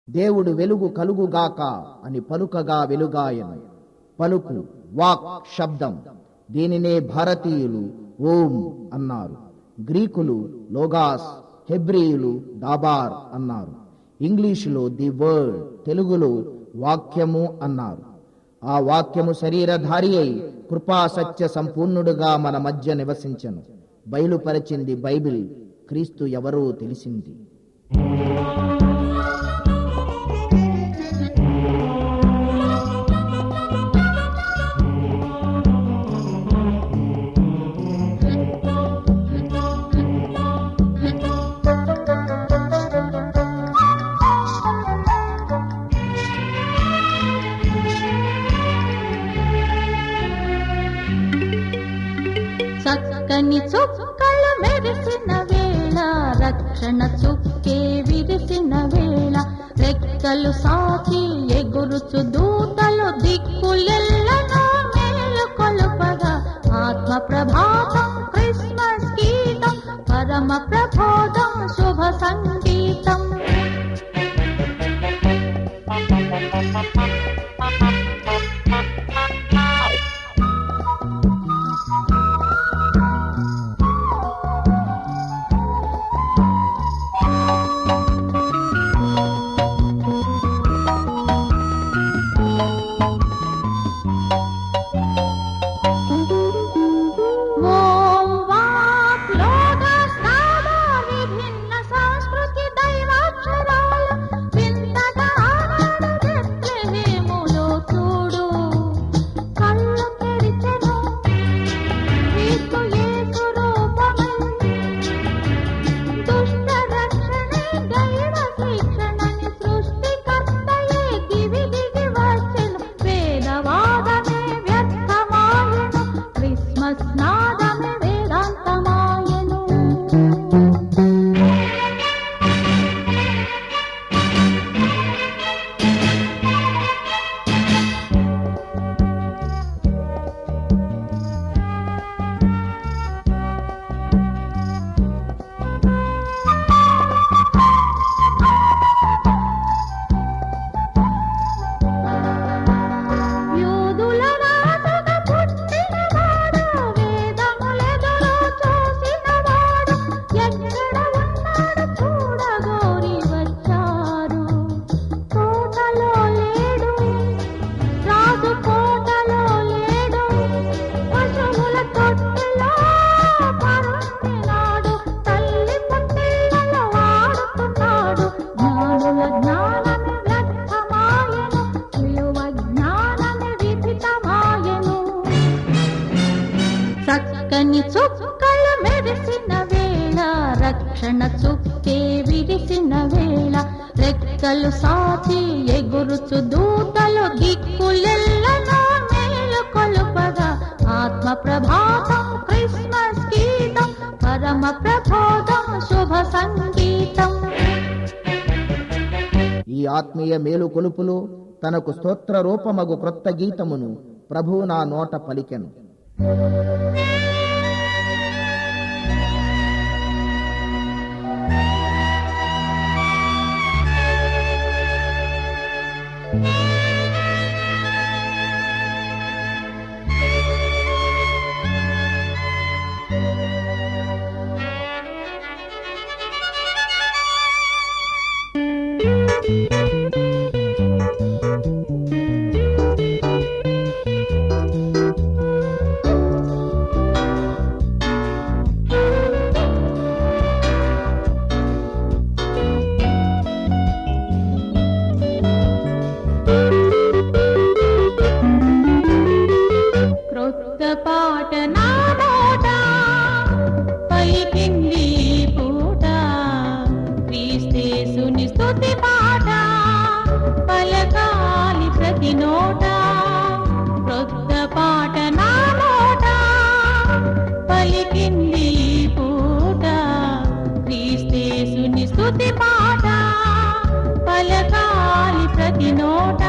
దేవుడు వెలుగు కలుగుగాక అని పలుకగా వెలుగాయను పలుకు వాక్ శబ్దం దీనినే భారతీయులు ఓం అన్నారు గ్రీకులు లోగాస్ హెబ్రియులు దాబార్ అన్నారు ఇంగ్లీషులో ది వర్డ్ తెలుగులో వాక్యము అన్నారు ఆ వాక్యము శరీరధారి అయి కృపా సత్య సంపూర్ణుడుగా మన మధ్య నివసించను బయలుపరచింది బైబిల్ క్రీస్తు ఎవరో తెలిసింది చక్కని చుక్కలు మెరిసిన వేళ రక్షణ చుక్కే విరిసిన వేళ రెక్కలు సాచి ఎగురుచు దూతలు దిక్కులెల్లను మేలు కొలుపగా ఆత్మ ప్రభాతం క్రిస్మస్ గీతం పరమ ప్రబోధం శుభ సంగీతం ఓం వాక్ లోగస్ నాద విభిన్న సంస్కృతి దైవాక్షరాల వింతగా ఆనాడు బెత్లెహేములో చూడు కళ్ళు తెరిచెను క్రీస్తు యేసు రూపమై దుష్ట రక్షణే దైవ శిక్షణని సృష్టికర్తయే దివి దిగి వచ్చెను వేదవాదమే వ్యర్థమాయెను క్రిస్మస్ నాదమే వేదాంతమాయెను యూదుల రాజుగా పుట్టినవాడు, వేదములెదురు చూసినవాడు, ఎక్కడ ఉన్నాడు చూడగోరి వచ్చారు. కోటలో లేడు, రాజు కోటలో లేడు, పశువుల తొట్టిలో పరుండినాడు, తల్లి పుట్టిళ్లలో ఆడుతున్నాడు. జ్ఞానుల జ్ఞానమే వ్యర్థమాయెను, విలువ జ్ఞానమే విదితమాయెను. చక్కని చుక్కలు మెరిసిన వేళ రక్షణ చుక్కే విరిసిన వేళ రెక్కలు సాచి ఎగురుచు దూతలు దిక్కులెల్లను మేలు కొలుపగా ఆత్మ ప్రభాతం క్రిస్మస్ గీతం పరమ ప్రబోధం శుభ సంగీతం ఈ ఆత్మీయ మేలు కొలుపులో తనకు స్తోత్ర రూపమగు క్రొత్త గీతమును ప్రభు నా నోట పలికెను క్రొత్త పాట నా నోట పలికింది ఈ పూట క్రీస్తేసుని స్తుతి పాట పలకాలి ప్రతి నోట క్రొత్త పాట నా నోట పలికింది ఈ పూట క్రీస్తేసుని స్తుతి పాట పలకాలి ప్రతి నోట